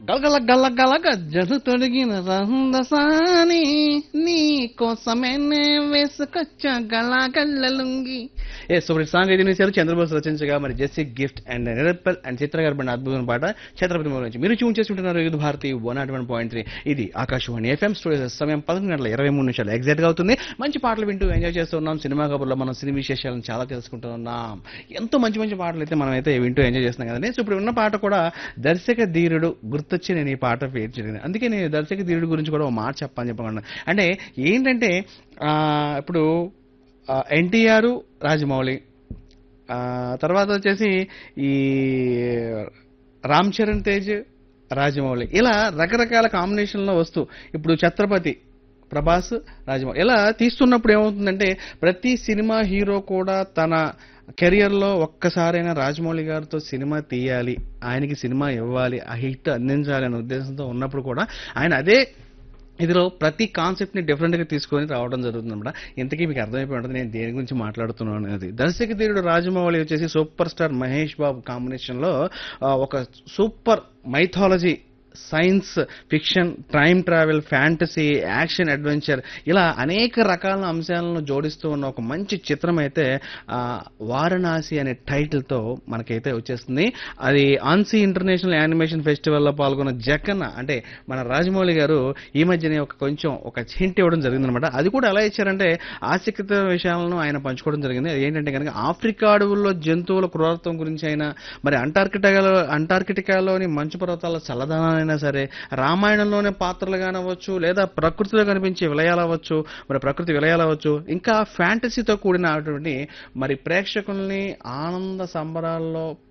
గలగల గల గల గజ్జలు తొడిగిన రహందసాని నీ కోసమే నే వేసుకొచ్చా గల గల్లలుంగి ఏ సూపర్ సాంగ్ అయితే చేశారు చంద్రబోస్ రచించగా మరి జెస్సీ గిఫ్ట్ అండ్ నిరప్పల్ అండ్ చిత్ర గారు పడిన అద్భుతమైన పాట ఛత్రపతి మూల నుంచి మీరు ట్యూన్ చేసుకుంటున్నారు ఇది Bharati one naught one point three ఇది ఆకాశవాణి ఎఫ్ఎం స్టూడియో సమయం పదకొండు గంటల ఇరవై మూడు నిమిషాలు ఎగ్జాక్ట్ గా అవుతుంది మంచి పాటలు వింటూ ఎంజాయ్ చేస్తున్నాం సినిమా కబుర్లో మనం సినిమా విశేషాలను చాలా తెలుసుకుంటున్నాం ఎంతో మంచి మంచి పాటలు అయితే మనం అయితే వింటూ ఎంజాయ్ చేస్తున్నాం కదండి సో ఇప్పుడు ఉన్న పాట కూడా దర్శక ధీరుడు గుర్తొచ్చి నేను ఈ పాట పేరు జరిగింది అందుకే నేను దర్శక ధీరుడు గురించి కూడా ఒక మాట చెప్పని చెప్పకుండా అంటే ఏంటంటే ఆ, ఇప్పుడు ఎన్టీఆర్ రాజమౌళి ఆ, తర్వాత వచ్చేసి ఈ రామ్ చరణ్ తేజ్ రాజమౌళి ఇలా రకరకాల కాంబినేషన్లో వస్తూ ఇప్పుడు ఛత్రపతి ప్రభాస్ రాజమౌళి ఇలా తీస్తున్నప్పుడు ఏమవుతుందంటే ప్రతి సినిమా హీరో కూడా తన కెరియర్లో ఒక్కసారైనా రాజమౌళి గారితో సినిమా తీయాలి ఆయనకి సినిమా ఇవ్వాలి ఆ హిట్ అందించాలి అనే ఉద్దేశంతో ఉన్నప్పుడు కూడా ఆయన అదే ఇదిలో ప్రతి కాన్సెప్ట్ ని డిఫరెంట్ గా తీసుకొని రావడం జరుగుతుంది అనమాట ఇంతకీ మీకు అర్థమైపోయి ఉంటుంది నేను దేని గురించి మాట్లాడుతున్నాను అనేది దర్శక ధీరుడు రాజమౌళి వచ్చేసి super star Mahesh Babu combination లో ఆ, ఒక super mythology science fiction time travel fantasy action adventure ఇలా అనేక రకాల అంశాలను జోడిస్తూ ఉన్న ఒక మంచి చిత్రం అయితే ఆ, వారణాసి అనే టైటిల్ తో మనకైతే వచ్చేస్తుంది అది ఆన్సీ ఇంటర్నేషనల్ యానిమేషన్ ఫెస్టివల్ లో పాల్గొన్న జకన్న అంటే మన రాజమౌళి గారు ఈ మధ్యనే ఒక కొంచెం ఒక హింట్ ఇవ్వడం జరిగిందనమాట అది కూడా ఎలా ఇచ్చారంటే ఆసక్తిత విషయాలను ఆయన పంచుకోవడం జరిగింది అది ఏంటంటే కనుక ఆఫ్రికా అడవుల్లో జంతువుల క్రూరత్వం గురించి అయినా మరి అంటార్కిటికాలో అంటార్కిటికాలోని మంచు పర్వతాల చల్లదనాలైనా సరే రామాయణంలోని పాత్రలు కానవచ్చు లేదా ప్రకృతిలో కనిపించే విలయాలు అవ్వచ్చు మరి ప్రకృతి విలయాలు అవ్వచ్చు ఇంకా ఫ్యాంటసీతో కూడిన అటువంటి మరి ప్రేక్షకుల్ని ఆనంద సంబరాల్లో